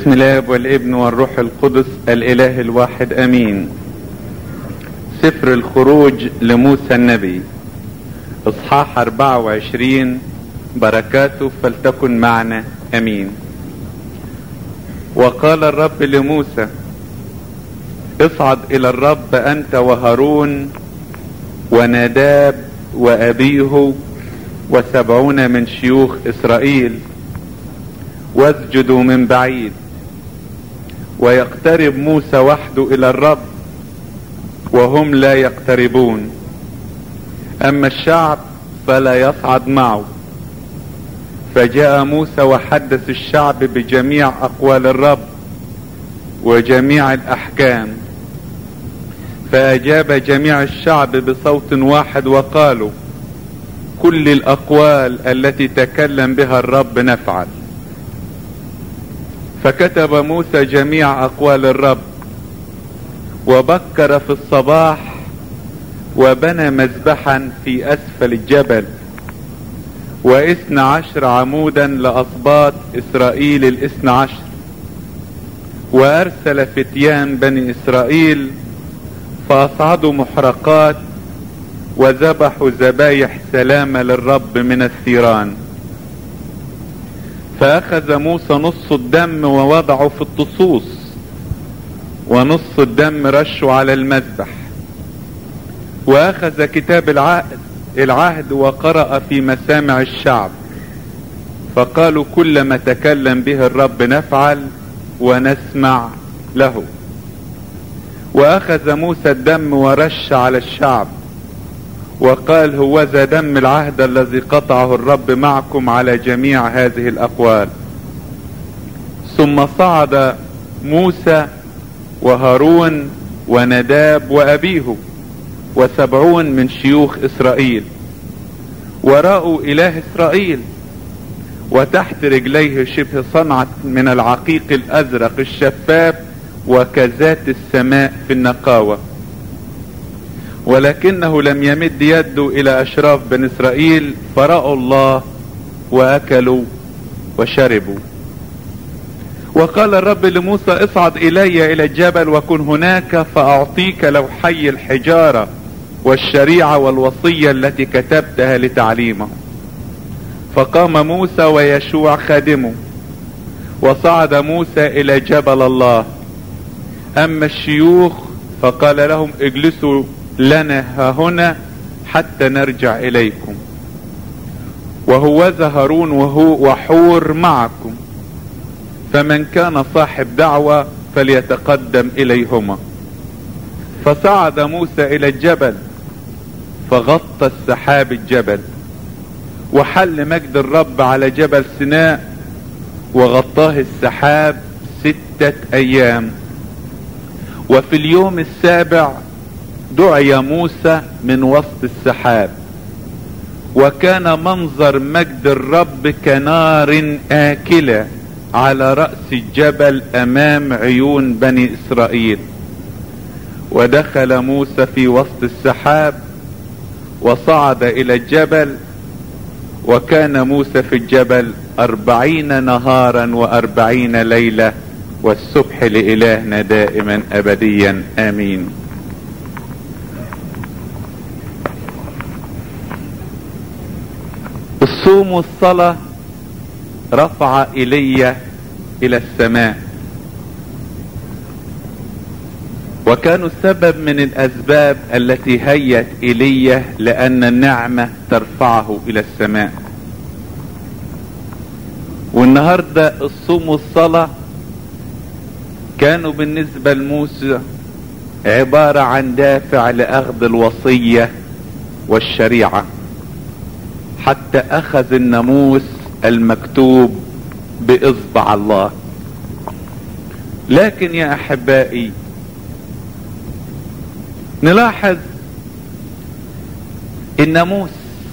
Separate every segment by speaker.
Speaker 1: بسم الله والابن والروح القدس الاله الواحد امين سفر الخروج لموسى النبي اصحاح 24 بركاته فلتكن معنا امين وقال الرب لموسى اصعد الى الرب انت وهارون وناداب وابيه وسبعون من شيوخ اسرائيل واسجدوا من بعيد ويقترب موسى وحده الى الرب وهم لا يقتربون اما الشعب فلا يصعد معه فجاء موسى وحدث الشعب بجميع اقوال الرب وجميع الاحكام فاجاب جميع الشعب بصوت واحد وقالوا كل الاقوال التي تكلم بها الرب نفعل فكتب موسى جميع اقوال الرب وبكر في الصباح وبنى مذبحا في اسفل الجبل واثنى عشر عمودا لاسباط اسرائيل الاثنى عشر وارسل فتيان بني اسرائيل فاصعدوا محرقات وذبحوا ذبايح سلامة للرب من الثيران فاخذ موسى نص الدم ووضعه في الطصوص ونص الدم رشه على المذبح واخذ كتاب العهد العهد وقرأ في مسامع الشعب فقالوا كل ما تكلم به الرب نفعل ونسمع له واخذ موسى الدم ورش على الشعب وقال هوذا دم العهد الذي قطعه الرب معكم على جميع هذه الاقوال ثم صعد موسى وهارون ونداب وابيه وسبعون من شيوخ اسرائيل وراءوا اله اسرائيل وتحت رجليه شبه صنعة من العقيق الازرق الشفاف وكذات السماء في النقاوه ولكنه لم يمد يده الى اشراف بن اسرائيل فرأوا الله واكلوا وشربوا وقال الرب لموسى اصعد الي الى الجبل وكن هناك فاعطيك لوحي الحجارة والشريعة والوصية التي كتبتها لتعليمه فقام موسى ويشوع خادمه وصعد موسى الى جبل الله اما الشيوخ فقال لهم اجلسوا لنا ها هنا حتى نرجع اليكم وهوذا هارون وهو وحور معكم فمن كان صاحب دعوة فليتقدم اليهما فصعد موسى الى الجبل فغطى السحاب الجبل وحل مجد الرب على جبل سيناء وغطاه السحاب ستة ايام وفي اليوم السابع دعي موسى من وسط السحاب وكان منظر مجد الرب كنار آكلة على رأس الجبل أمام عيون بني إسرائيل ودخل موسى في وسط السحاب وصعد إلى الجبل وكان موسى في الجبل أربعين نهارا وأربعين ليلة والسبح لإلهنا دائما أبديا آمين الصوم والصلاة رفع إلي إلى السماء وكانوا سبب من الأسباب التي هيت إلي لأن النعمة ترفعه إلى السماء والنهاردة الصوم والصلاة كانوا بالنسبة لموسى عبارة عن دافع لأخذ الوصية والشريعة حتى اخذ الناموس المكتوب باصبع الله لكن يا احبائي نلاحظ الناموس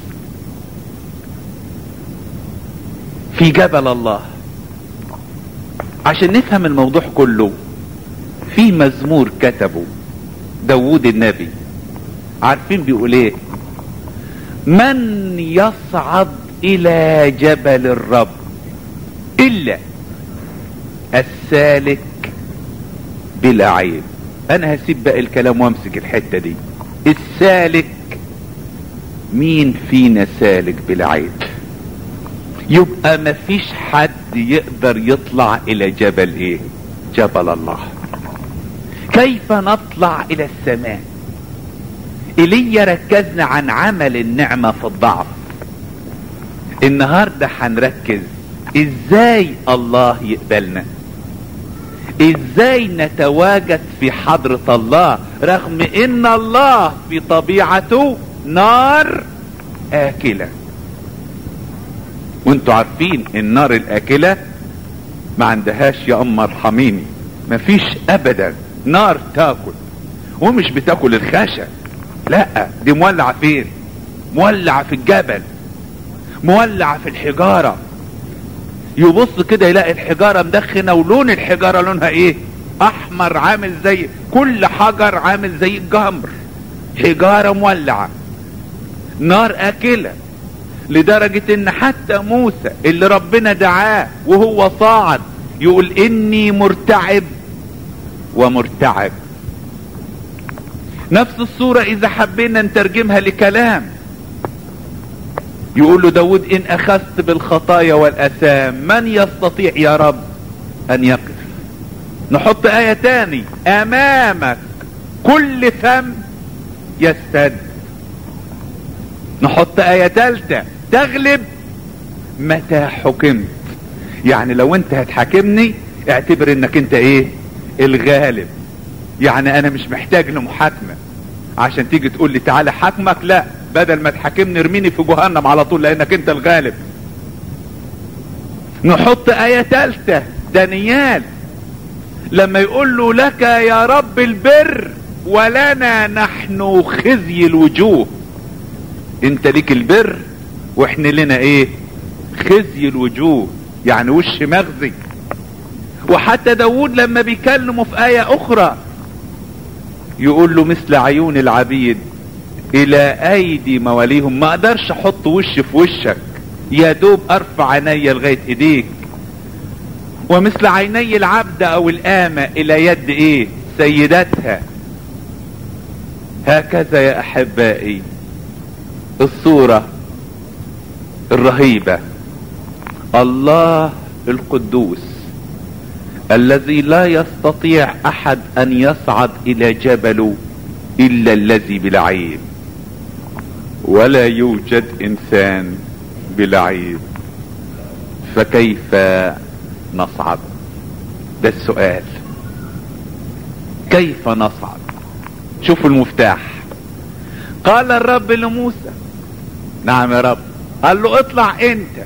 Speaker 1: في جبل الله عشان نفهم الموضوع كله في مزمور كتبه داوود النبي عارفين بيقول ايه من يصعد الى جبل الرب الا السالك بلا عيب انا هسيب باقي الكلام وامسك الحتة دي السالك مين فينا سالك بلا عيب يبقى مفيش حد يقدر يطلع الى جبل ايه جبل الله كيف نطلع الى السماء ايليا ركزنا عن عمل النعمة في الضعف النهاردة هنركز ازاي الله يقبلنا ازاي نتواجد في حضرة الله رغم ان الله في طبيعته نار اكلة وانتوا عارفين النار الاكلة ما عندهاش يا ام ارحميني مفيش ابدا نار تاكل ومش بتاكل الخشب لا دي مولعة فين مولعة في الجبل مولعة في الحجارة يبص كده يلاقي الحجارة مدخنة ولون الحجارة لونها ايه احمر عامل زي كل حجر عامل زي الجمر حجارة مولعة نار اكلة لدرجة ان حتى موسى اللي ربنا دعاه وهو صاعد يقول اني مرتعب ومرتعب نفس الصورة اذا حبينا نترجمها لكلام يقول له داود ان اخذت بالخطايا والاثام من يستطيع يا رب ان يقف نحط اية تاني امامك كل فم يستد نحط اية تالتة تغلب متى حكمت يعني لو انت هتحاكمني اعتبر انك انت ايه الغالب يعني انا مش محتاج لمحاكمة عشان تيجي تقول لي تعالى حاكمك لا بدل ما تحاكمني ارميني في جهنم على طول لانك انت الغالب نحط اية تالتة دانيال لما يقول له لك يا رب البر ولنا نحن خزي الوجوه انت ليك البر واحنا لنا ايه خزي الوجوه يعني وش مغزي وحتى داود لما بيكلمه في آية اخرى يقول له مثل عيون العبيد الى ايدي مواليهم ما اقدرش احط وش في وشك يا دوب ارفع عيني لغاية ايديك ومثل عيني العبد او الامة الى يد ايه سيدتها هكذا يا احبائي الصورة الرهيبة الله القدوس الذي لا يستطيع احد ان يصعد الى جبله الا الذي بلا عيب ولا يوجد انسان بلا عيب فكيف نصعد ده السؤال كيف نصعد شوفوا المفتاح قال الرب لموسى نعم يا رب قال له اطلع انت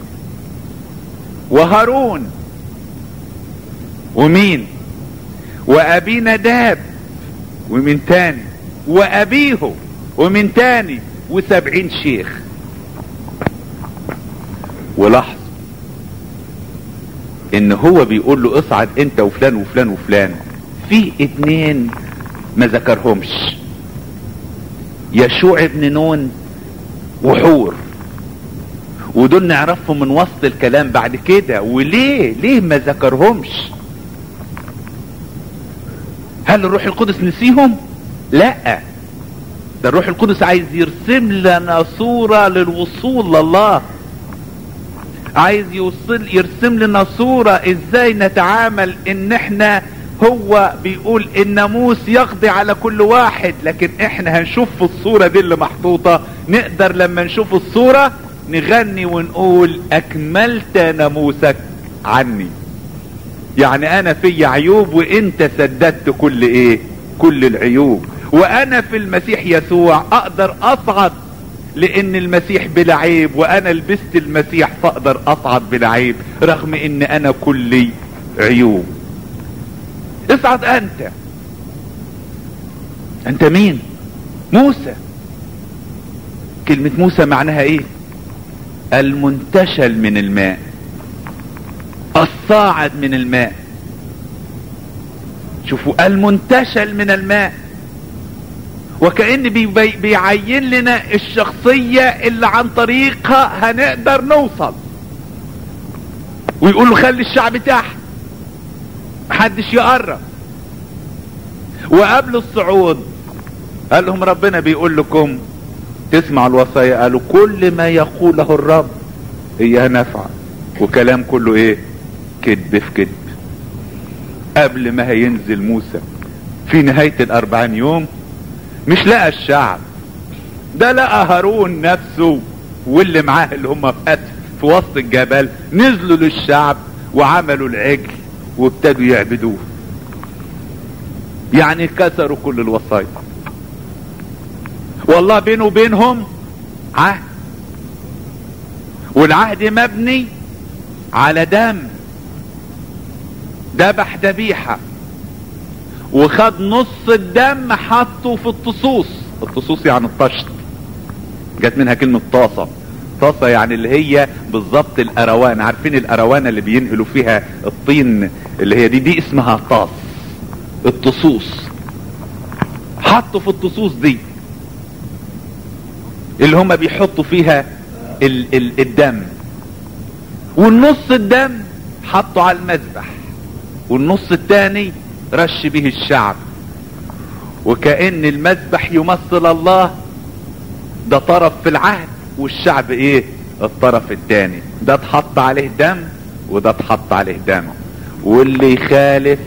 Speaker 1: وهارون ومين وابي نداب ومن تاني وابيه ومن تاني وسبعين شيخ ولحظة ان هو بيقول له اصعد انت وفلان وفلان وفلان في اتنين ما ذكرهمش يشوع ابن نون وحور ودول نعرفهم من وسط الكلام بعد كده وليه ليه ما ذكرهمش هل الروح القدس نسيهم لا ده الروح القدس عايز يرسم لنا صورة للوصول لله عايز يوصل يرسم لنا صورة ازاي نتعامل ان احنا هو بيقول الناموس يقضي على كل واحد لكن احنا هنشوف في الصورة دي اللي محطوطة نقدر لما نشوف الصورة نغني ونقول اكملت ناموسك عني يعني انا في عيوب وانت سددت كل ايه كل العيوب وانا في المسيح يسوع اقدر اصعد لان المسيح بلا عيب وانا لبست المسيح فاقدر اصعد بلا عيب رغم ان انا كلي عيوب اصعد انت انت مين موسى كلمة موسى معناها ايه المنتشل من الماء الصاعد من الماء شوفوا المنتشل من الماء وكأن بي بي بيعين لنا الشخصية اللي عن طريقها هنقدر نوصل ويقول له خلي الشعب تحت محدش يقرب وقبل الصعود قال لهم ربنا بيقول لكم تسمع الوصايا قالوا كل ما يقوله الرب اياه نفع وكلام كله ايه كذب في كذب قبل ما هينزل موسى في نهاية الاربعين يوم مش لقى الشعب ده لقى هارون نفسه واللي معاه اللي هم في قتل في وسط الجبل نزلوا للشعب وعملوا العجل وابتدوا يعبدوه يعني كسروا كل الوصايا والله بينه وبينهم عهد والعهد مبني على دم ذبح ذبيحه وخد نص الدم حطه في الطصوص الطصوص يعني الطشت جت منها كلمة طاسة طاسة يعني اللي هي بالظبط الأروان عارفين الأروانة اللي بينقلوا فيها الطين اللي هي دي دي اسمها طاس الطصوص حطوا في الطصوص دي اللي هم بيحطوا فيها ال ال الدم والنص الدم حطوا على المذبح والنص التاني رش به الشعب وكأن المذبح يمثل الله ده طرف في العهد والشعب ايه الطرف التاني ده اتحط عليه دم وده اتحط عليه دم واللي يخالف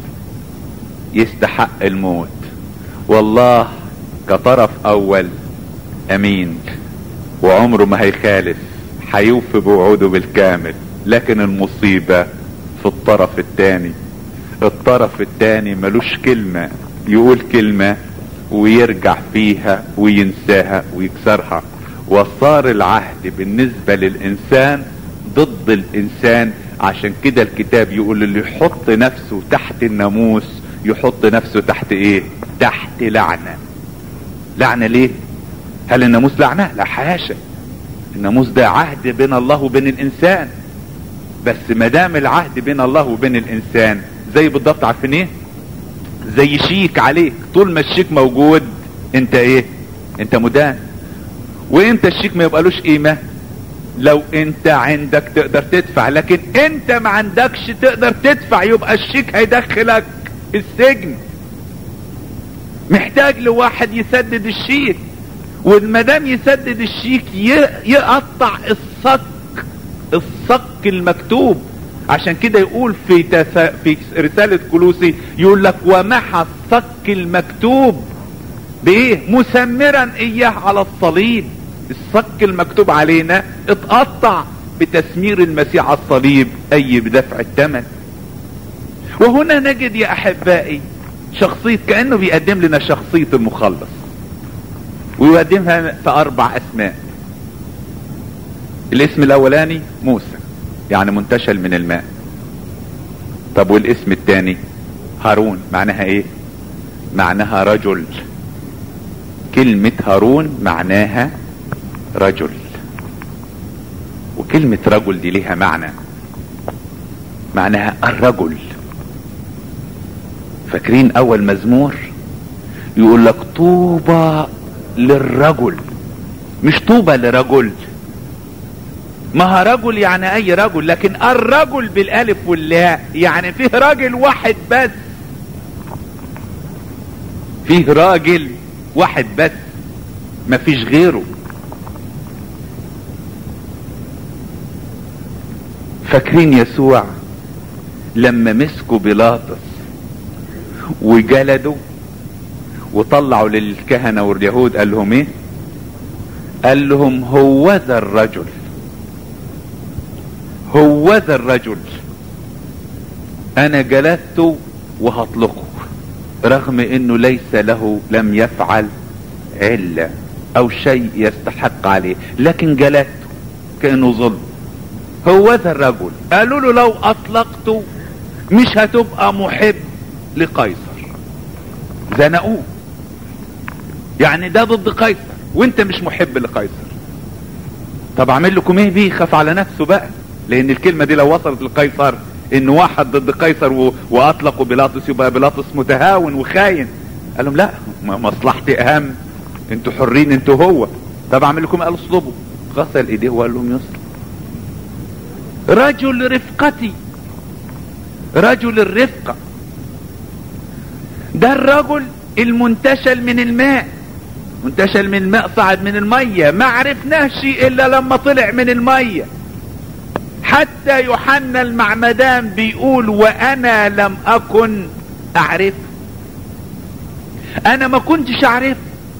Speaker 1: يستحق الموت والله كطرف اول امين وعمره ما هيخالف هيوفي بوعوده بالكامل لكن المصيبة في الطرف التاني الطرف التاني ملوش كلمة يقول كلمة ويرجع فيها وينساها ويكسرها وصار العهد بالنسبة للإنسان ضد الإنسان عشان كده الكتاب يقول اللي يحط نفسه تحت الناموس يحط نفسه تحت ايه تحت لعنة لعنة ليه هل الناموس لعنة لا حاشا الناموس ده عهد بين الله وبين الانسان بس ما دام العهد بين الله وبين الانسان زي بالضبط عارفين ايه زي شيك عليك طول ما الشيك موجود انت ايه انت مدان وانت الشيك ما يبقالوش قيمة لو انت عندك تقدر تدفع لكن انت ما عندكش تقدر تدفع يبقى الشيك هيدخلك السجن محتاج لواحد يسدد الشيك والمدام يسدد الشيك يقطع الصك الصك المكتوب عشان كده يقول في تسا في رسالة كلوسي يقول لك ومحى الصك المكتوب بايه مسمرا اياه على الصليب الصك المكتوب علينا اتقطع بتسمير المسيح على الصليب اي بدفع الثمن وهنا نجد يا احبائي شخصية كأنه بيقدم لنا شخصية المخلص ويقدمها في اربع اسماء الاسم الاولاني موسى يعني منتشل من الماء طب والاسم الثاني هارون معناها ايه معناها رجل كلمة هارون معناها رجل وكلمة رجل دي ليها معنى معناها الرجل فاكرين اول مزمور يقول لك طوبى للرجل مش طوبى لرجل ما رجل يعني اي رجل لكن الرجل بالالف واللاء يعني فيه راجل واحد بس فيه راجل واحد بس مفيش غيره فاكرين يسوع لما مسكوا بيلاطس وجلدوا وطلعوا للكهنة واليهود قال لهم ايه قال لهم هو ذا الرجل هو ذا الرجل انا جلدته وهطلقه رغم انه ليس له لم يفعل علة او شيء يستحق عليه لكن جلدته كأنه ظلم هو ذا الرجل قالوا له لو اطلقته مش هتبقى محب لقيصر زنقوه يعني ده ضد قيصر وانت مش محب لقيصر طب اعمل لكم ايه بيه خاف على نفسه بقى لان الكلمة دي لو وصلت لقيصر ان واحد ضد قيصر و... واطلقوا بيلاطس يبقى بيلاطس متهاون وخاين قال لهم لا مصلحتي اهم انتوا حرين انتوا هو طب اعمل لكم قال اصلبوا غسل ايديه وقال لهم يصلب رجل رفقتي رجل الرفقة ده الرجل المنتشل من الماء منتشل من الماء صعد من المية ما عرفناش الا لما طلع من المية حتى يوحنا المعمدان بيقول وانا لم اكن اعرف انا ما كنتش اعرف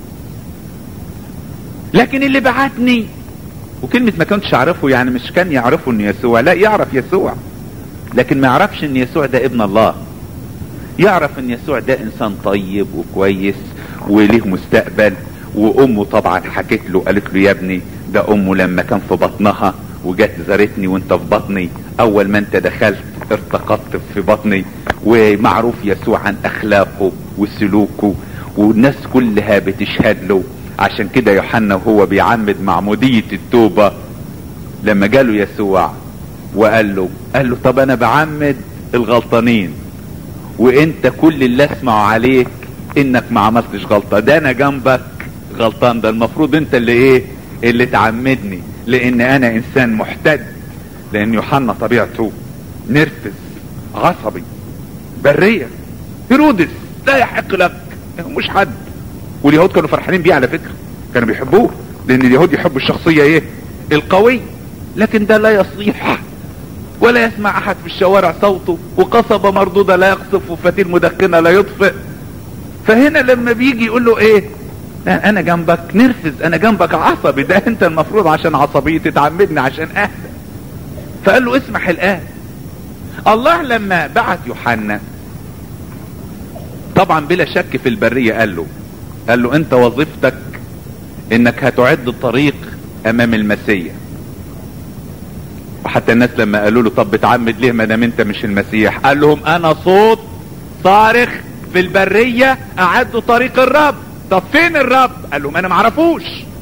Speaker 1: لكن اللي بعتني وكلمة ما كنتش اعرفه يعني مش كان يعرفه ان يسوع لا يعرف يسوع لكن ما يعرفش ان يسوع ده ابن الله يعرف ان يسوع ده انسان طيب وكويس وليه مستقبل وامه طبعا حكت له قالت له يا ابني ده امه لما كان في بطنها وجت زارتني وانت في بطني اول ما انت دخلت ارتقطت في بطني ومعروف يسوع عن اخلاقه وسلوكه والناس كلها بتشهد له عشان كده يوحنا وهو بيعمد معمودية التوبة لما جاله يسوع وقال له قال له طب انا بعمد الغلطانين وانت كل اللي اسمعه عليك انك ما عملتش غلطة ده انا جنبك غلطان ده المفروض انت اللي ايه اللي تعمدني لان انا انسان محتد لان يوحنا طبيعته نرفز عصبي برية هيرودس لا يحق لك مش حد واليهود كانوا فرحانين بيه على فكرة كانوا بيحبوه لان اليهود يحبوا الشخصية ايه القوي لكن ده لا يصيح ولا يسمع احد في الشوارع صوته وقصبة مردودة لا يقصف وفتيل مدخنة لا يطفئ فهنا لما بيجي يقول له ايه لا انا جنبك نرفز انا جنبك عصبي ده انت المفروض عشان عصبيتي تعمدني عشان اهدى فقال له اسمح الان الله لما بعت يوحنا طبعا بلا شك في البرية قال له قال له انت وظيفتك انك هتعد الطريق امام المسيح وحتى الناس لما قالوا له طب بتعمد ليه ما دام انت مش المسيح قال لهم انا صوت صارخ في البرية اعدوا طريق الرب طب فين الرب قال لهم انا معرفوش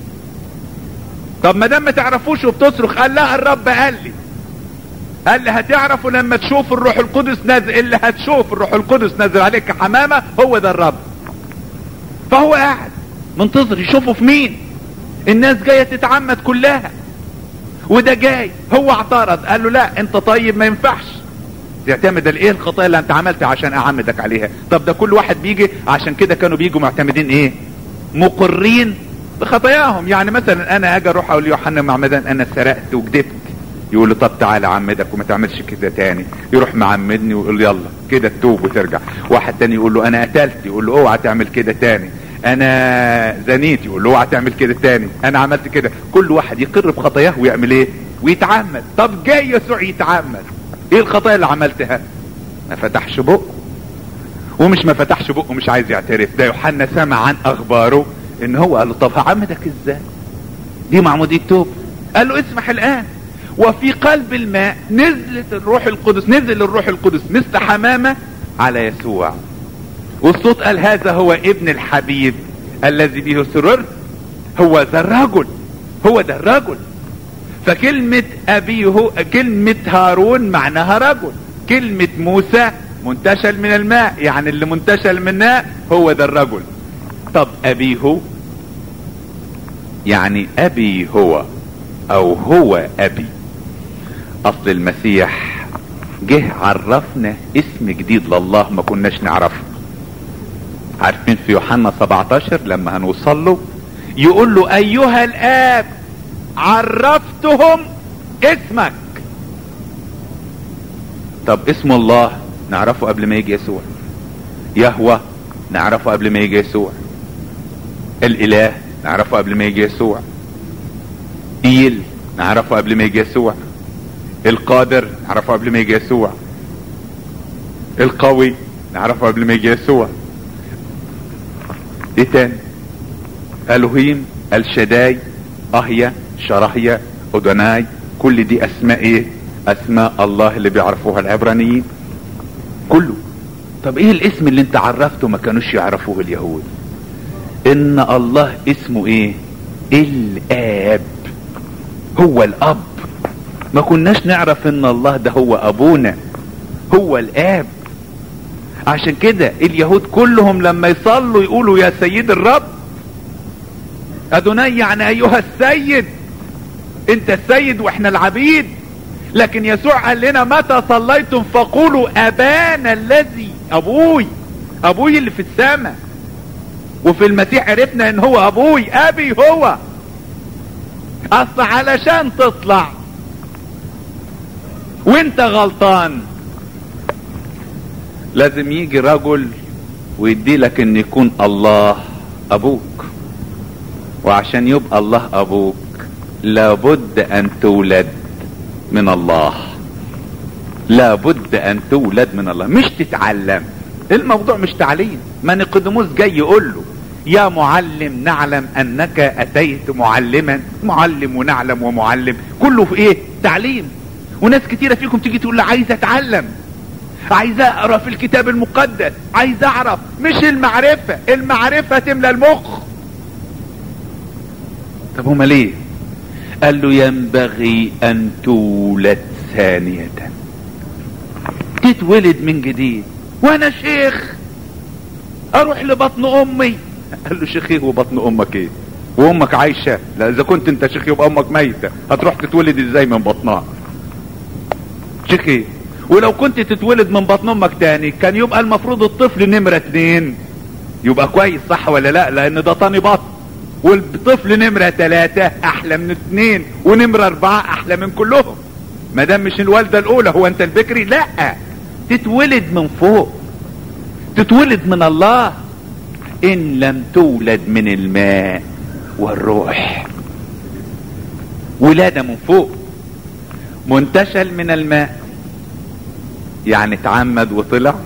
Speaker 1: طب ما دام ما تعرفوش وبتصرخ قال لا الرب قال لي قال لي هتعرفوا لما تشوف الروح القدس نازل اللي هتشوف الروح القدس نازل عليك كحمامة هو ده الرب فهو قاعد منتظر يشوفه في مين الناس جاية تتعمد كلها وده جاي هو اعترض قال له لا انت طيب ما ينفعش تعتمد الايه الخطايا اللي انت عملتها عشان اعمدك عليها طب ده كل واحد بيجي عشان كده كانوا بيجوا معتمدين ايه مقرين بخطاياهم يعني مثلا انا اجي اروح اقول ليوحنا معمدان انا سرقت وكذبت يقول له طب تعالى اعمدك وما تعملش كده تاني يروح معمدني ويقول له يلا كده تتوب وترجع واحد تاني يقول له انا قتلت يقول له اوعى تعمل كده تاني انا زنيت يقول له اوعى تعمل كده تاني انا عملت كده كل واحد يقر بخطاياه ويعمل ايه ويتعمد طب جاي يسوع يتعمد ايه الخطايا اللي عملتها ما فتحش بقه ومش ما فتحش بقه مش عايز يعترف ده يوحنا سمع عن اخباره ان هو قال له طب هعمدك ازاي دي معمودية توب قال له اسمح الان وفي قلب الماء نزلت الروح القدس نزل الروح القدس مثل حمامة على يسوع والصوت قال هذا هو ابن الحبيب الذي به سررت هو ذا الرجل هو ده الرجل فكلمة أبيه كلمة هارون معناها رجل كلمة موسى منتشل من الماء يعني اللي منتشل من الماء هو ده الرجل طب أبيه يعني أبي هو أو هو أبي أصل المسيح جه عرفنا اسم جديد لله ما كناش نعرفه عارفين في يوحنا 17 لما هنوصل له يقول له أيها الآب عرفتهم اسمك طب اسم الله نعرفه قبل ما يجي يسوع يهوى نعرفه قبل ما يجي يسوع الاله نعرفه قبل ما يجي يسوع ايل نعرفه قبل ما يجي يسوع القادر نعرفه قبل ما يجي يسوع القوي نعرفه قبل ما يجي يسوع ايه تاني الوهيم الشداي اهيا شرهيا ادناي كل دي اسماء ايه اسماء الله اللي بيعرفوها العبرانيين كله طب ايه الاسم اللي انت عرفته ما كانوش يعرفوه اليهود ان الله اسمه ايه الاب هو الاب ما كناش نعرف ان الله ده هو ابونا هو الاب عشان كده اليهود كلهم لما يصلوا يقولوا يا سيد الرب ادوني يعني ايها السيد انت السيد واحنا العبيد لكن يسوع قال لنا متى صليتم فقولوا ابانا الذي ابوي ابوي اللي في السماء وفي المسيح عرفنا ان هو ابوي ابي هو اصل علشان تطلع وانت غلطان لازم يجي رجل ويدي لك ان يكون الله ابوك وعشان يبقى الله ابوك لابد ان تولد من الله لابد ان تولد من الله مش تتعلم الموضوع مش تعليم ما نقدموس جاي يقول له يا معلم نعلم انك اتيت معلما معلم ونعلم ومعلم كله في ايه تعليم وناس كتيرة فيكم تيجي تقول لي عايز اتعلم عايز اقرا في الكتاب المقدس عايز اعرف مش المعرفة المعرفة تملى المخ طب هما ليه قال له ينبغي ان تولد ثانية تتولد من جديد وانا شيخ اروح لبطن امي قال له شيخ ايه وبطن امك ايه وامك عايشة لا اذا كنت انت شيخ يبقى امك ميتة هتروح تتولد ازاي من بطنها شيخ ايه ولو كنت تتولد من بطن امك تاني كان يبقى المفروض الطفل نمرة اتنين يبقى كويس صح ولا لا لان ده طاني بطن والطفل نمرة تلاتة احلى من اتنين ونمرة اربعة احلى من كلهم ما دام مش الوالدة الاولى هو انت البكري لا تتولد من فوق تتولد من الله ان لم تولد من الماء والروح ولادة من فوق منتشل من الماء يعني اتعمد وطلع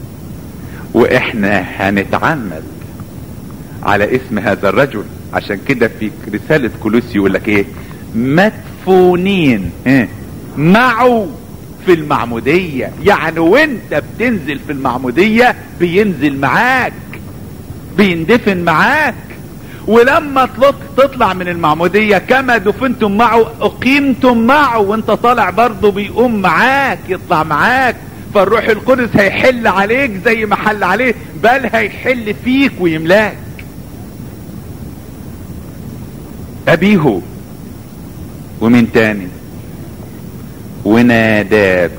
Speaker 1: واحنا هنتعمد على اسم هذا الرجل عشان كده في رسالة كولوسي يقول لك ايه مدفونين اه معه في المعمودية يعني وانت بتنزل في المعمودية بينزل معاك بيندفن معاك ولما تطلع من المعمودية كما دفنتم معه اقيمتم معه وانت طالع برضه بيقوم معاك يطلع معاك فالروح القدس هيحل عليك زي ما حل عليه بل هيحل فيك ويملاك ابيه ومن تاني وناداب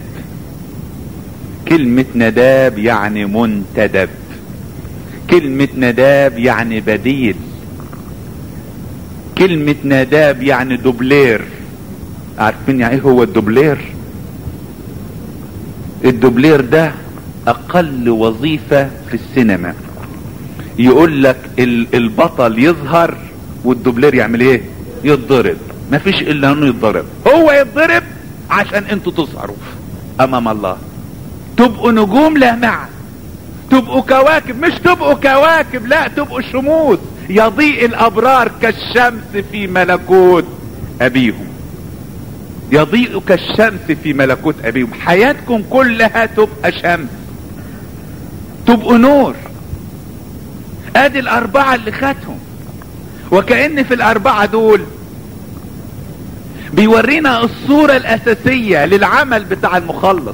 Speaker 1: كلمة نداب يعني منتدب كلمة نداب يعني بديل كلمة نداب يعني دوبلير عارفين يعني ايه هو الدوبلير الدوبلير ده اقل وظيفة في السينما يقول لك البطل يظهر والدوبلير يعمل ايه يتضرب مفيش الا انه يتضرب هو يتضرب عشان انتوا تظهروا امام الله تبقوا نجوم لامعة تبقوا كواكب مش تبقوا كواكب لا تبقوا شموس يضيء الابرار كالشمس في ملكوت ابيهم يضيء كالشمس في ملكوت ابيهم حياتكم كلها تبقى شمس تبقوا نور ادي الاربعة اللي خدهم وكأن في الاربعة دول بيورينا الصورة الاساسية للعمل بتاع المخلص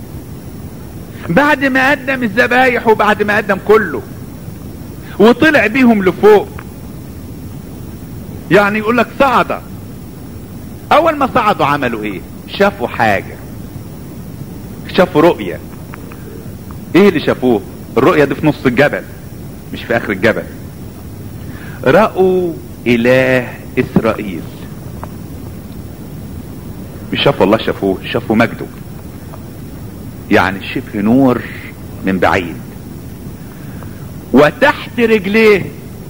Speaker 1: بعد ما قدم الذبايح وبعد ما قدم كله وطلع بيهم لفوق يعني يقول لك صعد اول ما صعدوا عملوا ايه شافوا حاجة شافوا رؤية ايه اللي شافوه الرؤية دي في نص الجبل مش في اخر الجبل رأوا اله اسرائيل مش شافوا الله شافوه شافوا مجده يعني شبه نور من بعيد وتحت رجليه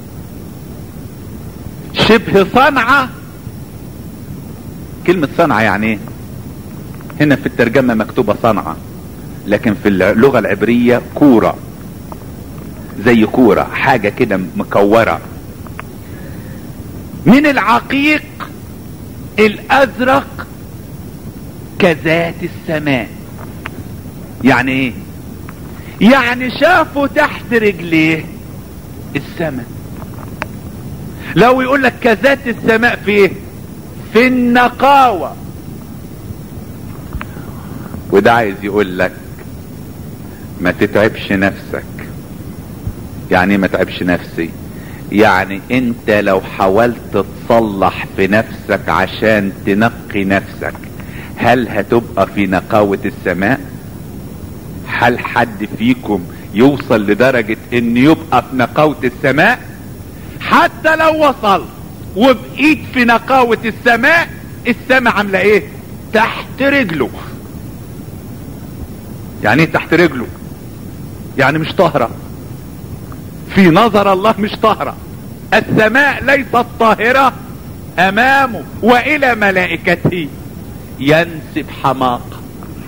Speaker 1: شبه صنعة كلمة صنعة يعني ايه هنا في الترجمة مكتوبة صنعة لكن في اللغة العبرية كورة زي كورة حاجة كده مكورة من العقيق الازرق كذات السماء يعني ايه يعني شافوا تحت رجليه السماء لو يقول لك كذات السماء في ايه في النقاوة وده عايز يقول لك ما تتعبش نفسك يعني ما تعبش نفسي يعني انت لو حاولت تصلح في نفسك عشان تنقي نفسك هل هتبقى في نقاوة السماء هل حد فيكم يوصل لدرجة ان يبقى في نقاوة السماء حتى لو وصل وبقيت في نقاوة السماء السماء عاملة ايه تحت رجله يعني ايه تحت رجله يعني مش طاهرة في نظر الله مش طاهرة السماء ليست طاهرة امامه والى ملائكته ينسب حماقة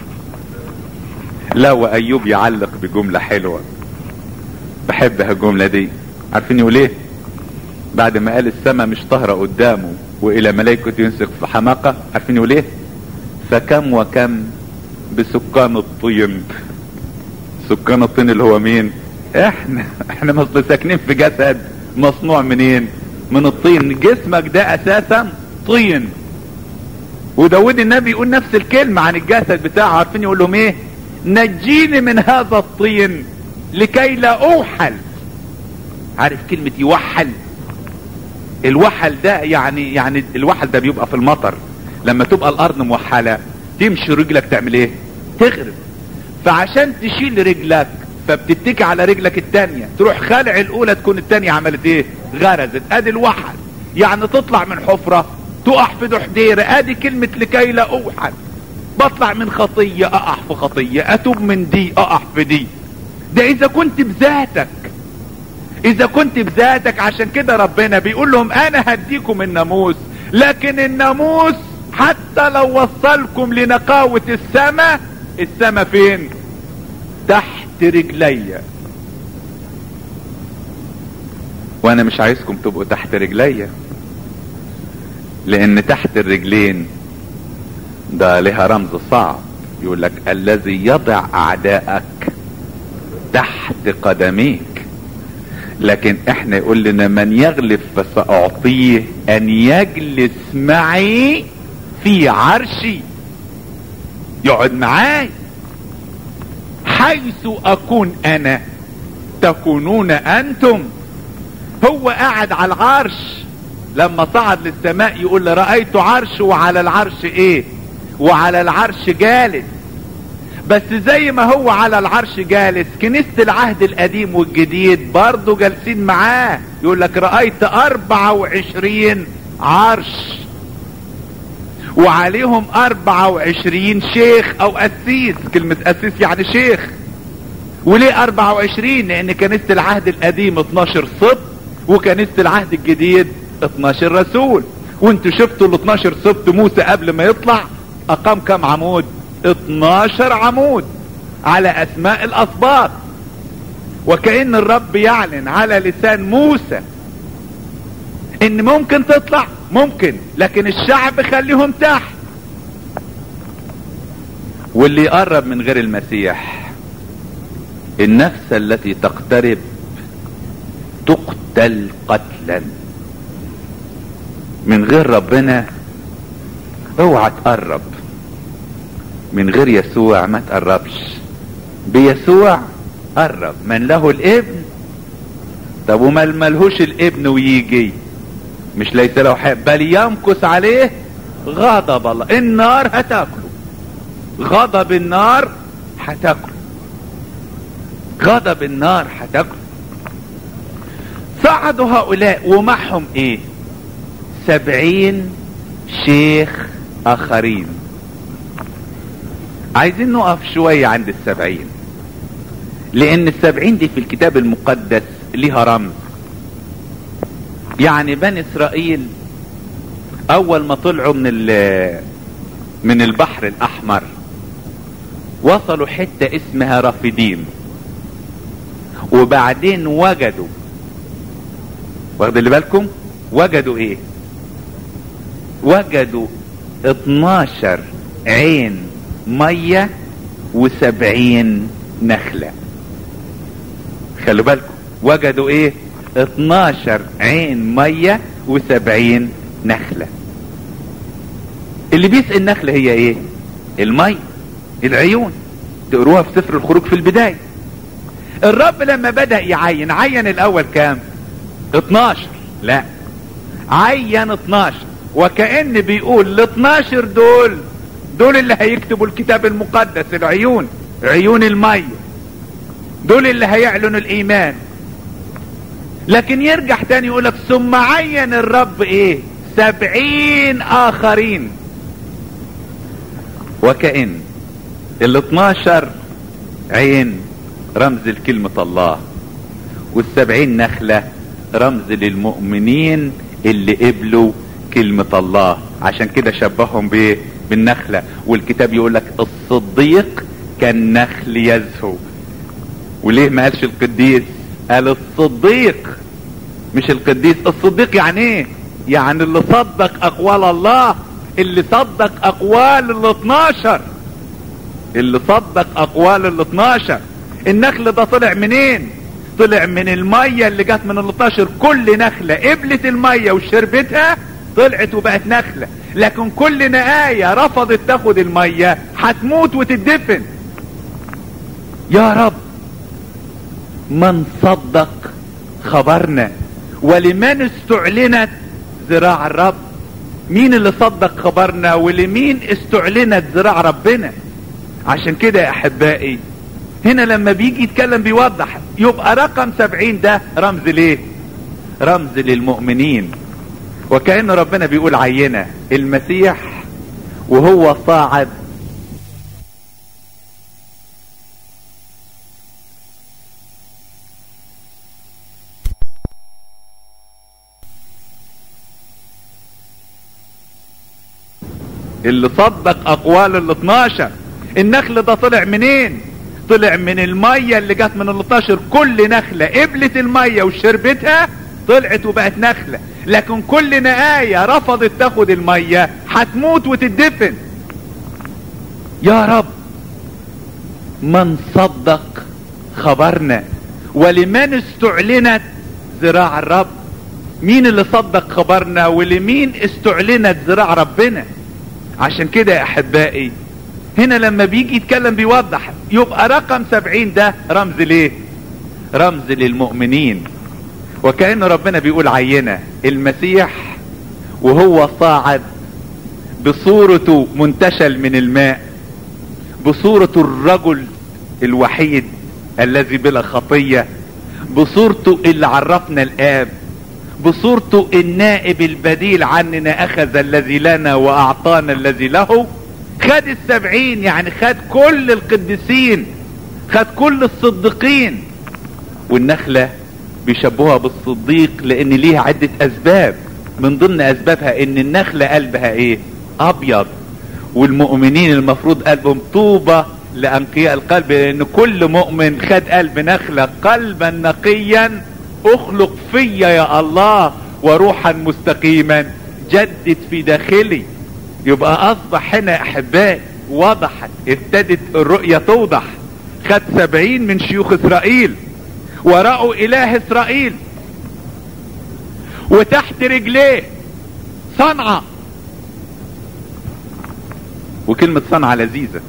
Speaker 1: لا وايوب يعلق بجملة حلوة بحبها الجملة دي عارفين يقول ايه بعد ما قال السماء مش طاهرة قدامه والى ملائكته ينسب في حماقة عارفين يقول ايه فكم وكم بسكان الطين سكان الطين اللي هو مين احنا احنا مصر ساكنين في جسد مصنوع منين من الطين جسمك ده اساسا طين وداود النبي يقول نفس الكلمة عن الجسد بتاعه عارفين يقول لهم ايه نجيني من هذا الطين لكي لا اوحل عارف كلمة يوحل الوحل ده يعني يعني الوحل ده بيبقى في المطر لما تبقى الارض موحلة تمشي رجلك تعمل ايه تغرب فعشان تشيل رجلك فبتتكي على رجلك التانية تروح خالع الاولى تكون التانية عملت ايه غرزت ادي الوحل يعني تطلع من حفرة تقع في دحديرة ادي كلمة لكي لا اوحل بطلع من خطية اقع في خطية اتوب من دي اقع في دي ده اذا كنت بذاتك اذا كنت بذاتك عشان كده ربنا بيقول لهم انا هديكم الناموس لكن الناموس حتى لو وصلكم لنقاوة السماء السماء فين تحت رجلي وانا مش عايزكم تبقوا تحت رجلي لان تحت الرجلين ده لها رمز صعب يقول لك الذي يضع اعدائك تحت قدميك لكن احنا يقول لنا من يغلب فساعطيه ان يجلس معي في عرشي يقعد معاي حيث اكون انا تكونون انتم هو قاعد على العرش لما صعد للسماء يقول رأيت عرش وعلى العرش ايه وعلى العرش جالس بس زي ما هو على العرش جالس كنيسة العهد القديم والجديد برضه جالسين معاه يقول لك رأيت اربعة وعشرين عرش وعليهم اربعة وعشرين شيخ او اسيس كلمة اسيس يعني شيخ وليه اربعة وعشرين لان كنيسة العهد القديم 12 صب وكنيسة العهد الجديد 12 رسول وانتوا شفتوا ال 12 سبت موسى قبل ما يطلع اقام كم عمود 12 عمود على اسماء الاسباط وكأن الرب يعلن على لسان موسى ان ممكن تطلع ممكن لكن الشعب خليهم تحت واللي يقرب من غير المسيح النفس التي تقترب تقتل قتلا من غير ربنا اوعى تقرب من غير يسوع ما تقربش بيسوع قرب من له الابن طب وما ملهوش الابن ويجي مش ليس له حب بل يمكث عليه غضب الله النار هتاكله غضب النار هتاكله غضب النار هتاكله صعدوا هؤلاء ومعهم ايه سبعين شيخ اخرين عايزين نقف شوية عند السبعين لان السبعين دي في الكتاب المقدس ليها رمز يعني بني اسرائيل اول ما طلعوا من من البحر الاحمر وصلوا حتة اسمها رافدين وبعدين وجدوا واخد اللي بالكم وجدوا ايه وجدوا 12 عين مية وسبعين نخلة خلوا بالكم وجدوا ايه 12 عين مية وسبعين نخلة اللي بيسقي النخلة هي ايه المي العيون تقروها في سفر الخروج في البداية الرب لما بدأ يعين عين الاول كام 12 لا عين 12 وكأن بيقول ال 12 دول دول اللي هيكتبوا الكتاب المقدس العيون عيون المية دول اللي هيعلنوا الايمان لكن يرجع تاني يقولك ثم عين الرب ايه سبعين اخرين وكأن ال 12 عين رمز لكلمة الله والسبعين نخلة رمز للمؤمنين اللي قبلوا كلمة الله عشان كده شبههم بايه بالنخلة والكتاب يقول لك الصديق كالنخل يزهو وليه ما قالش القديس قال الصديق مش القديس الصديق يعني ايه يعني اللي صدق اقوال الله اللي صدق اقوال ال 12 اللي صدق اقوال ال 12 النخل ده طلع منين طلع من المية اللي جت من ال 12 كل نخلة قبلت المية وشربتها طلعت وبقت نخلة لكن كل نقاية رفضت تاخد المية هتموت وتدفن يا رب من صدق خبرنا ولمن استعلنت ذراع الرب مين اللي صدق خبرنا ولمين استعلنت ذراع ربنا عشان كده يا احبائي هنا لما بيجي يتكلم بيوضح يبقى رقم سبعين ده رمز ليه رمز للمؤمنين وكأن ربنا بيقول عينة المسيح وهو صاعد اللي صدق اقوال ال 12 النخل ده طلع منين طلع من المية اللي جت من ال 12 كل نخلة قبلت المية وشربتها طلعت وبقت نخلة لكن كل نقاية رفضت تاخد المية هتموت وتدفن يا رب من صدق خبرنا ولمن استعلنت ذراع الرب مين اللي صدق خبرنا ولمين استعلنت ذراع ربنا عشان كده يا احبائي هنا لما بيجي يتكلم بيوضح يبقى رقم سبعين ده رمز ليه رمز للمؤمنين وكأن ربنا بيقول عينة المسيح وهو صاعد بصورته منتشل من الماء بصورة الرجل الوحيد الذي بلا خطية بصورته اللي عرفنا الآب بصورته النائب البديل عننا أخذ الذي لنا وأعطانا الذي له خد السبعين يعني خد كل القديسين خد كل الصديقين والنخلة بيشبهوها بالصديق لان ليها عدة اسباب من ضمن اسبابها ان النخلة قلبها ايه ابيض والمؤمنين المفروض قلبهم طوبة لانقياء القلب لان كل مؤمن خد قلب نخلة قلبا نقيا اخلق فيا يا الله وروحا مستقيما جدد في داخلي يبقى اصبح هنا يا احبائي وضحت ابتدت الرؤية توضح خد سبعين من شيوخ اسرائيل ورأوا اله اسرائيل وتحت رجليه صنعة وكلمة صنعة لذيذة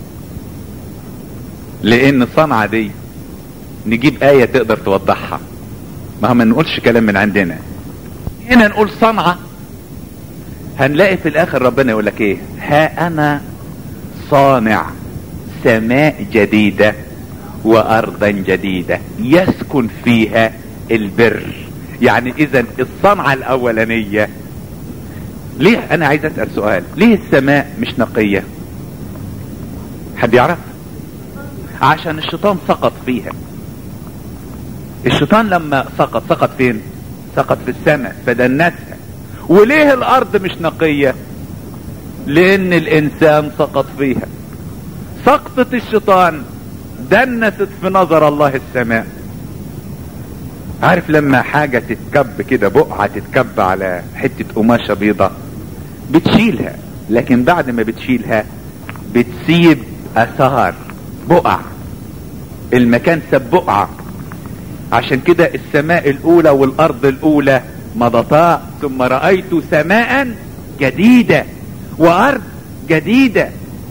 Speaker 1: لان صنعة دي نجيب آية تقدر توضحها ما هم نقولش كلام من عندنا هنا نقول صنعة هنلاقي في الاخر ربنا يقول لك ايه ها انا صانع سماء جديدة وارضا جديدة يسكن فيها البر يعني اذا الصنعة الاولانية ليه انا عايز اسأل سؤال ليه السماء مش نقية حد يعرف عشان الشيطان سقط فيها الشيطان لما سقط سقط فين سقط في السماء فدنسها وليه الارض مش نقية لان الانسان سقط فيها سقطة الشيطان دنست في نظر الله السماء عارف لما حاجة تتكب كده بقعة تتكب على حتة قماشة بيضة بتشيلها لكن بعد ما بتشيلها بتسيب اثار بقع المكان ساب بقعة عشان كده السماء الاولى والارض الاولى مضتا ثم رأيت سماء جديدة وارض جديدة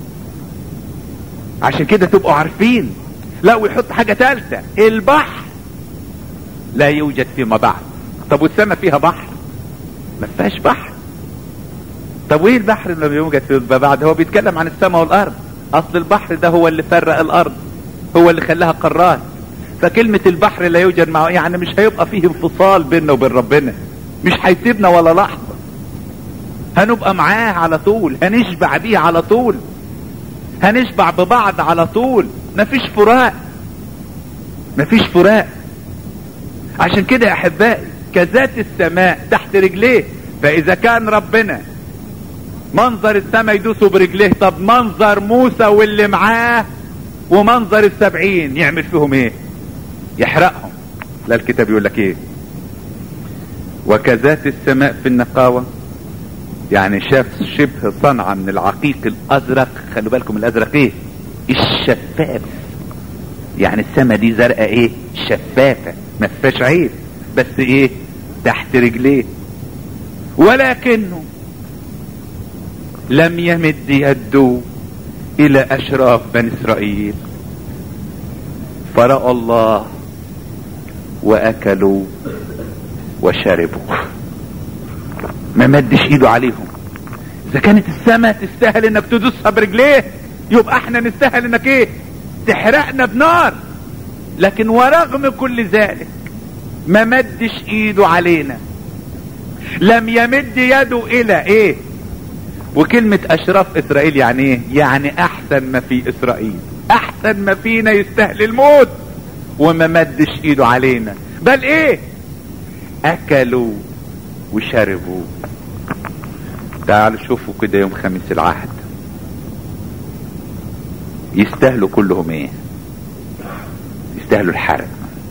Speaker 1: عشان كده تبقوا عارفين لا ويحط حاجة ثالثة البحر لا يوجد فيما بعد طب والسماء فيها بحر ما فيهاش بحر طب وايه البحر اللي بيوجد في بعد هو بيتكلم عن السماء والارض اصل البحر ده هو اللي فرق الارض هو اللي خلاها قارات فكلمة البحر لا يوجد معه يعني مش هيبقى فيه انفصال بيننا وبين ربنا مش هيسيبنا ولا لحظة هنبقى معاه على طول هنشبع بيه على طول هنشبع ببعض على طول مفيش فراق مفيش فراق عشان كده يا احبائي كذات السماء تحت رجليه فاذا كان ربنا منظر السماء يدوسوا برجليه طب منظر موسى واللي معاه ومنظر السبعين يعمل فيهم ايه يحرقهم لا الكتاب يقول لك ايه وكذات السماء في النقاوة يعني شاف شبه صنعة من العقيق الازرق خلوا بالكم الازرق ايه الشفاف يعني السماء دي زرقاء ايه شفافة ما فيهاش عيب بس ايه تحت رجليه ولكنه لم يمد يده الى اشراف بني اسرائيل فرأى الله واكلوا وشربوا ما مدش ايده عليهم اذا كانت السماء تستاهل انك تدوسها برجليه يبقى احنا نستاهل انك ايه تحرقنا بنار لكن ورغم كل ذلك ما مدش ايده علينا لم يمد يده الى ايه وكلمة اشراف اسرائيل يعني ايه يعني احسن ما في اسرائيل احسن ما فينا يستاهل الموت وما مدش ايده علينا بل ايه اكلوا وشربوا تعالوا شوفوا كده يوم خميس العهد يستاهلوا كلهم ايه يستاهلوا الحرق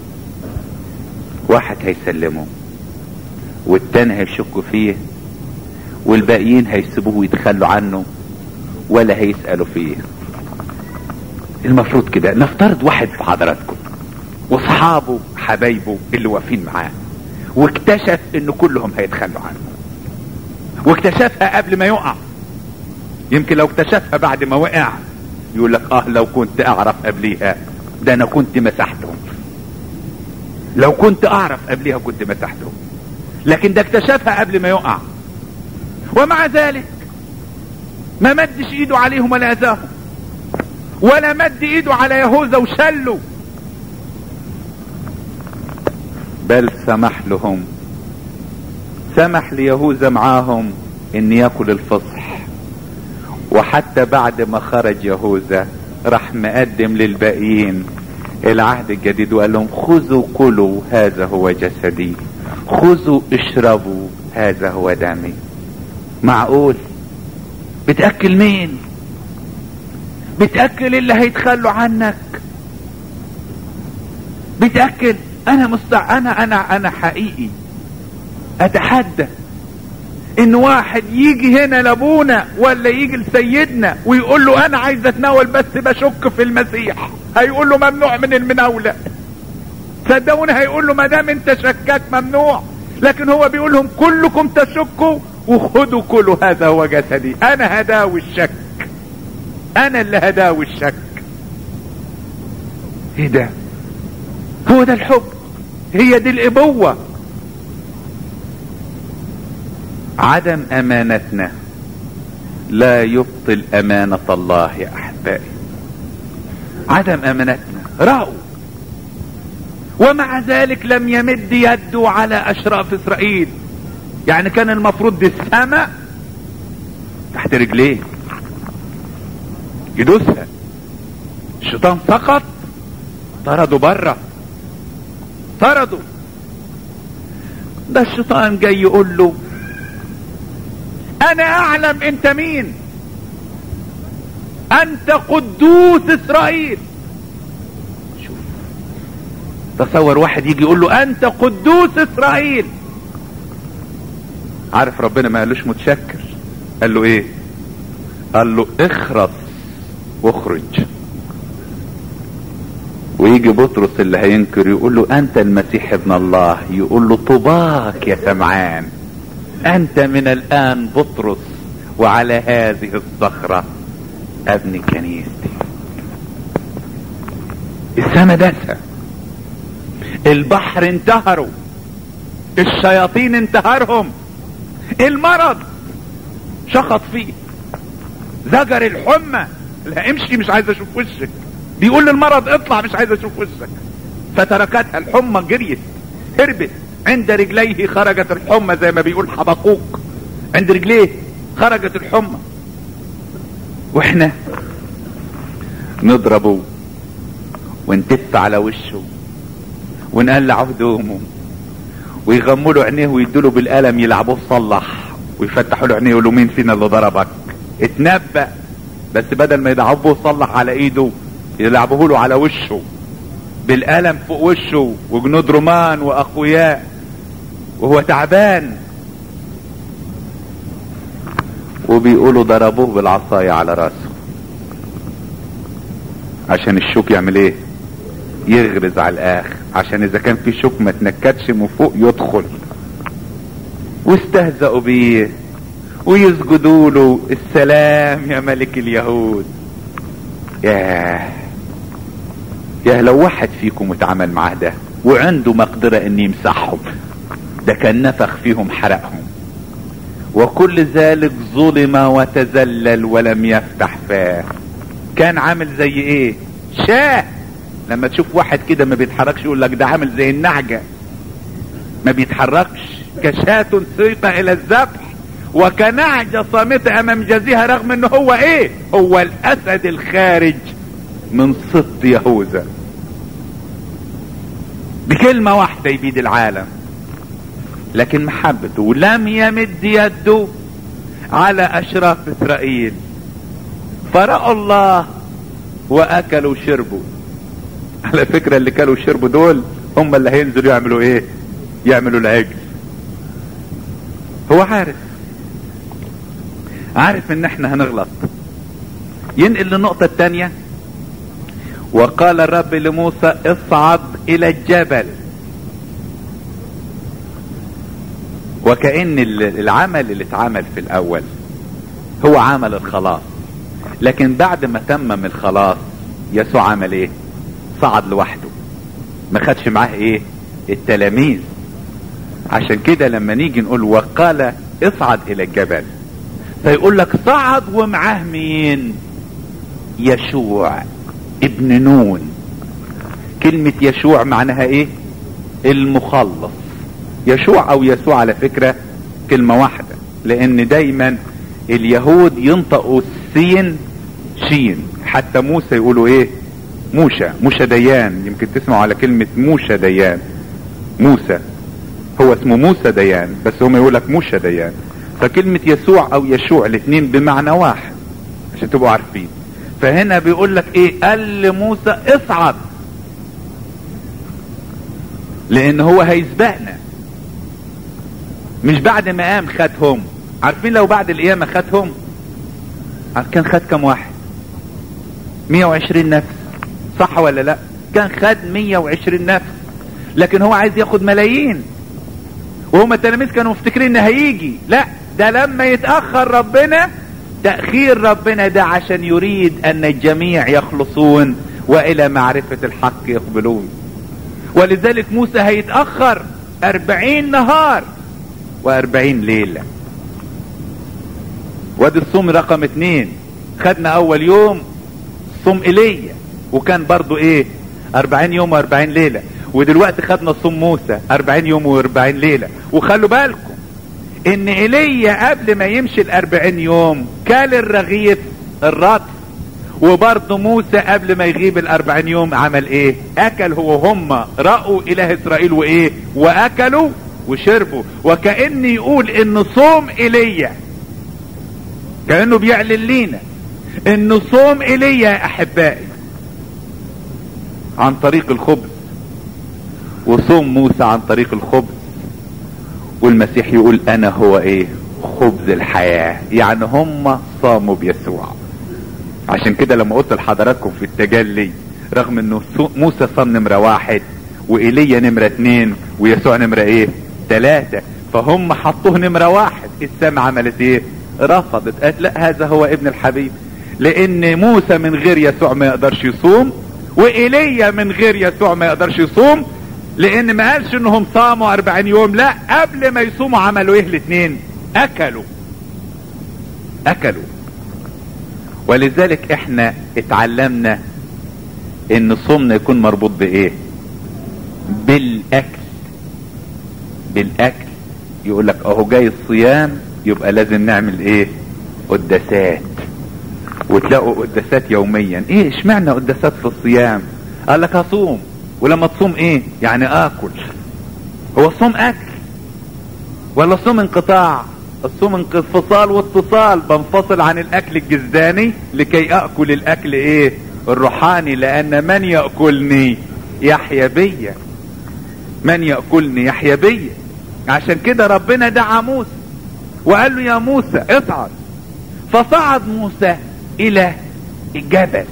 Speaker 1: واحد هيسلمه والتاني هيشكوا فيه والباقيين هيسيبوه ويتخلوا عنه ولا هيسألوا فيه المفروض كده نفترض واحد في حضراتكم واصحابه حبايبه اللي واقفين معاه واكتشف ان كلهم هيتخلوا عنه واكتشفها قبل ما يقع يمكن لو اكتشفها بعد ما وقع يقول لك اه لو كنت اعرف قبليها ده انا كنت مسحتهم لو كنت اعرف قبليها كنت مسحتهم لكن ده اكتشفها قبل ما يقع ومع ذلك ما مدش ايده عليهم ولا اذاهم ولا مد ايده على يهوذا وشله بل سمح لهم سمح ليهوذا معاهم ان ياكل الفصح وحتى بعد ما خرج يهوذا راح مقدم للباقيين العهد الجديد وقال لهم خذوا كلوا هذا هو جسدي خذوا اشربوا هذا هو دمي معقول بتأكل مين بتأكل اللي هيتخلوا عنك بتأكل انا مستع انا انا انا حقيقي اتحدى ان واحد يجي هنا لابونا ولا يجي لسيدنا ويقول له انا عايز اتناول بس بشك في المسيح هيقول له ممنوع من المناولة صدقوني هيقول له ما دام انت شكاك ممنوع لكن هو بيقول لهم كلكم تشكوا وخدوا كلوا هذا هو جسدي انا هداوي الشك انا اللي هداوي الشك ايه ده هو ده الحب هي دي الابوة عدم امانتنا لا يبطل امانة الله يا احبائي عدم امانتنا رأوا ومع ذلك لم يمد يده على اشراف اسرائيل يعني كان المفروض دي السماء تحت رجليه يدوسها الشيطان سقط طرده بره طرده ده الشيطان جاي يقول له انا اعلم انت مين انت قدوس اسرائيل شوف تصور واحد يجي يقول له انت قدوس اسرائيل عارف ربنا ما قالوش متشكر قال له ايه قال له اخرس واخرج ويجي بطرس اللي هينكر يقول له انت المسيح ابن الله يقول له طباك يا سمعان انت من الان بطرس وعلى هذه الصخرة ابني كنيستي السما دسة البحر انتهروا الشياطين انتهرهم المرض شخط فيه زجر الحمى لا امشي مش عايز اشوف وشك بيقول للمرض اطلع مش عايز اشوف وشك فتركتها الحمى جريت هربت عند رجليه خرجت الحمى زي ما بيقول حبقوق عند رجليه خرجت الحمى واحنا نضربه ونتف على وشه ونقلع هدومه ويغموا له عينيه ويدوا له بالقلم يلعبوه صلح ويفتحوا له عينيه يقولوا مين فينا اللي ضربك اتنبأ بس بدل ما يلعبوه صلح على ايده يلعبوه له على وشه بالقلم فوق وشه وجنود رومان واقوياء وهو تعبان وبيقولوا ضربوه بالعصاية على راسه عشان الشوك يعمل ايه يغرز على الاخر عشان اذا كان في شوك ما تنكدش من فوق يدخل واستهزأوا بيه ويسجدوا له السلام يا ملك اليهود ياه ياه لو واحد فيكم اتعامل معاه ده وعنده مقدرة ان يمسحهم ده كان نفخ فيهم حرقهم وكل ذلك ظلم وتذلل ولم يفتح فاه كان عامل زي ايه شاه لما تشوف واحد كده ما بيتحركش يقول لك ده عامل زي النعجة ما بيتحركش كشاة سيق الى الذبح وكنعجة صامتة امام جزيها رغم ان هو ايه هو الاسد الخارج من صد يهوذا بكلمة واحدة يبيد العالم لكن محبته لم يمد يده على اشراف اسرائيل فرأوا الله واكلوا وشربوا على فكرة اللي كانوا وشربوا دول هم اللي هينزلوا يعملوا ايه يعملوا العجل هو عارف عارف ان احنا هنغلط ينقل للنقطة التانية وقال الرب لموسى اصعد الى الجبل وكأن العمل اللي اتعمل في الاول هو عمل الخلاص لكن بعد ما تمم الخلاص يسوع عمل ايه صعد لوحده ما خدش معاه ايه التلاميذ عشان كده لما نيجي نقول وقال اصعد الى الجبل فيقول لك صعد ومعاه مين يشوع ابن نون كلمة يشوع معناها ايه المخلص يشوع او يسوع على فكرة كلمة واحدة لان دايما اليهود ينطقوا السين شين حتى موسى يقولوا ايه موشى موشى ديان يمكن تسمعوا على كلمة موشى ديان موسى هو اسمه موسى ديان بس هم يقول لك موشى ديان فكلمة يسوع او يشوع الاثنين بمعنى واحد عشان تبقوا عارفين فهنا بيقول لك ايه قال لموسى اصعد لان هو هيسبقنا مش بعد ما قام خدهم عارفين لو بعد القيامة خدهم كان خد كم واحد 120 نفس صح ولا لا كان خد 120 نفس لكن هو عايز ياخد ملايين وهم التلاميذ كانوا مفتكرين ان هيجي لا ده لما يتأخر ربنا تأخير ربنا ده عشان يريد ان الجميع يخلصون والى معرفة الحق يقبلون ولذلك موسى هيتأخر اربعين نهار واربعين ليلة وادي الصوم رقم اتنين خدنا اول يوم صوم ايليا وكان برضو ايه اربعين يوم واربعين ليلة ودلوقتي خدنا صوم موسى اربعين يوم واربعين ليلة وخلوا بالكم ان ايليا قبل ما يمشي الاربعين يوم كال الرغيف الرطب وبرضه موسى قبل ما يغيب الاربعين يوم عمل ايه اكل هو هم رأوا اله اسرائيل وايه واكلوا وشربوا وكأن يقول ان صوم ايليا كأنه بيعلن لينا ان صوم ايليا يا احبائي عن طريق الخبز وصوم موسى عن طريق الخبز والمسيح يقول انا هو ايه خبز الحياة يعني هم صاموا بيسوع عشان كده لما قلت لحضراتكم في التجلي رغم انه موسى صام نمرة واحد وايليا نمرة اتنين ويسوع نمرة ايه تلاتة فهم حطوه نمرة واحد السماء عملت ايه رفضت قالت لا هذا هو ابن الحبيب لان موسى من غير يسوع ما يقدرش يصوم وايليا من غير يسوع ما يقدرش يصوم لان ما قالش انهم صاموا 40 يوم لا قبل ما يصوموا عملوا ايه الاثنين اكلوا اكلوا ولذلك احنا اتعلمنا ان صومنا يكون مربوط بايه بالاكل بالاكل يقول لك اهو جاي الصيام يبقى لازم نعمل ايه قداسات وتلاقوا قداسات يوميا ايه اشمعنى قداسات في الصيام قال لك هصوم ولما تصوم ايه يعني اكل هو الصوم اكل ولا الصوم انقطاع الصوم انفصال واتصال بنفصل عن الاكل الجسداني لكي اكل الاكل ايه الروحاني لان من ياكلني يحيا بيا من ياكلني يحيا بيا عشان كده ربنا دعا موسى وقال له يا موسى اصعد فصعد موسى الى الجبل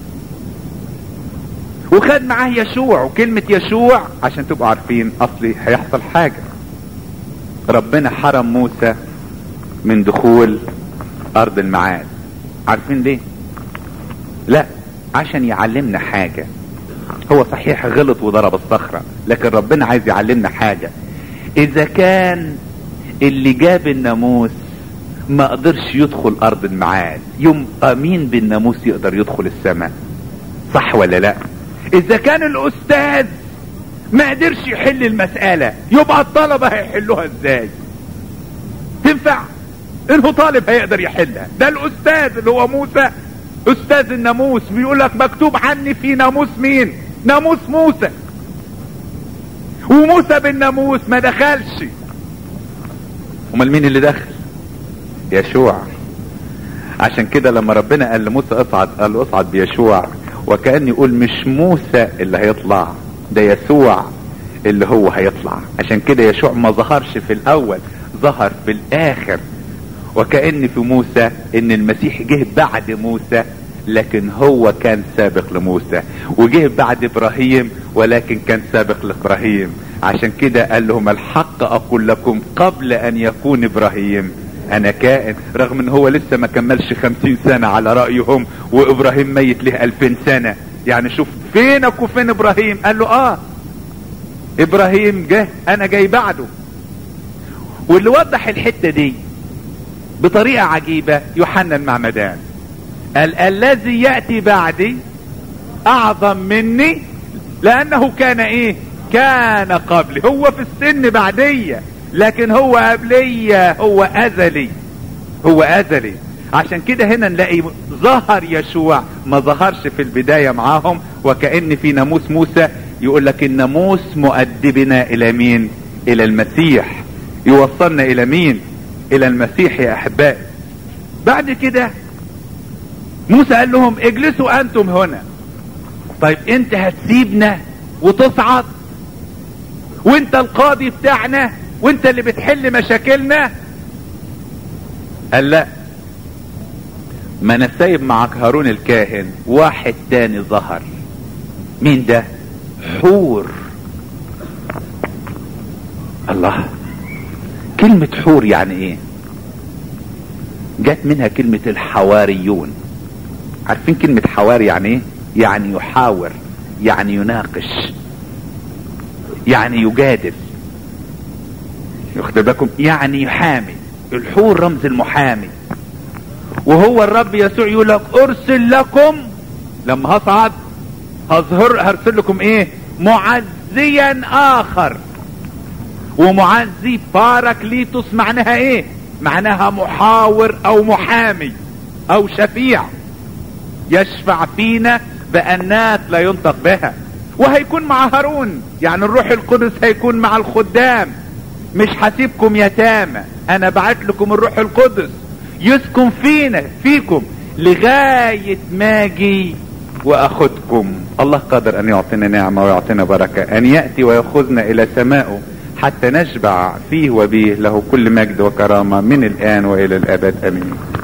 Speaker 1: وخد معاه يشوع وكلمة يشوع عشان تبقوا عارفين اصلي هيحصل حاجة ربنا حرم موسى من دخول ارض المعاد عارفين ليه لا عشان يعلمنا حاجة هو صحيح غلط وضرب الصخرة لكن ربنا عايز يعلمنا حاجة اذا كان اللي جاب الناموس ما قدرش يدخل ارض المعاد يبقى مين بالناموس يقدر يدخل السماء صح ولا لا اذا كان الاستاذ ما قدرش يحل المسألة يبقى الطلبة هيحلوها ازاي تنفع انه طالب هيقدر يحلها ده الاستاذ اللي هو موسى استاذ الناموس بيقول لك مكتوب عني في ناموس مين ناموس موسى وموسى بالناموس ما دخلش امال مين اللي دخل يشوع عشان كده لما ربنا قال لموسى اصعد قال له اصعد بيشوع وكأن يقول مش موسى اللي هيطلع ده يسوع اللي هو هيطلع عشان كده يشوع ما ظهرش في الاول ظهر في الاخر وكأن في موسى ان المسيح جه بعد موسى لكن هو كان سابق لموسى وجه بعد ابراهيم ولكن كان سابق لابراهيم عشان كده قال لهم الحق اقول لكم قبل ان يكون ابراهيم انا كائن رغم ان هو لسه ما كملش خمسين سنة على رأيهم وابراهيم ميت له الفين سنة يعني شوف فينك وفين ابراهيم قال له اه ابراهيم جه انا جاي بعده واللي وضح الحتة دي بطريقة عجيبة يوحنا المعمدان قال الذي يأتي بعدي اعظم مني لانه كان ايه كان قبلي هو في السن بعدية لكن هو قبلية هو ازلي هو ازلي عشان كده هنا نلاقي ظهر يشوع ما ظهرش في البداية معاهم وكأن في ناموس موسى يقول لك الناموس مؤدبنا الى مين الى المسيح يوصلنا الى مين الى المسيح يا احبائي بعد كده موسى قال لهم اجلسوا انتم هنا طيب انت هتسيبنا وتصعد وانت القاضي بتاعنا وانت اللي بتحل مشاكلنا قال لا ما انا سايب معك هارون الكاهن واحد تاني ظهر مين ده حور الله كلمة حور يعني ايه جت منها كلمة الحواريون عارفين كلمة حواري يعني ايه يعني يحاور يعني يناقش يعني يجادل ياخد بالكم يعني يحامي الحور رمز المحامي وهو الرب يسوع يقول لك ارسل لكم لما هصعد هظهر هرسل لكم ايه معزيا اخر ومعزي باراكليتوس معناها ايه معناها محاور او محامي او شفيع يشفع فينا بانات لا ينطق بها وهيكون مع هارون يعني الروح القدس هيكون مع الخدام مش هسيبكم يتامى انا بعت لكم الروح القدس يسكن فينا فيكم لغاية ما اجي واخدكم الله قادر ان يعطينا نعمة ويعطينا بركة ان يأتي ويأخذنا الى سمائه حتى نشبع فيه وبه له كل مجد وكرامة من الان والى الابد امين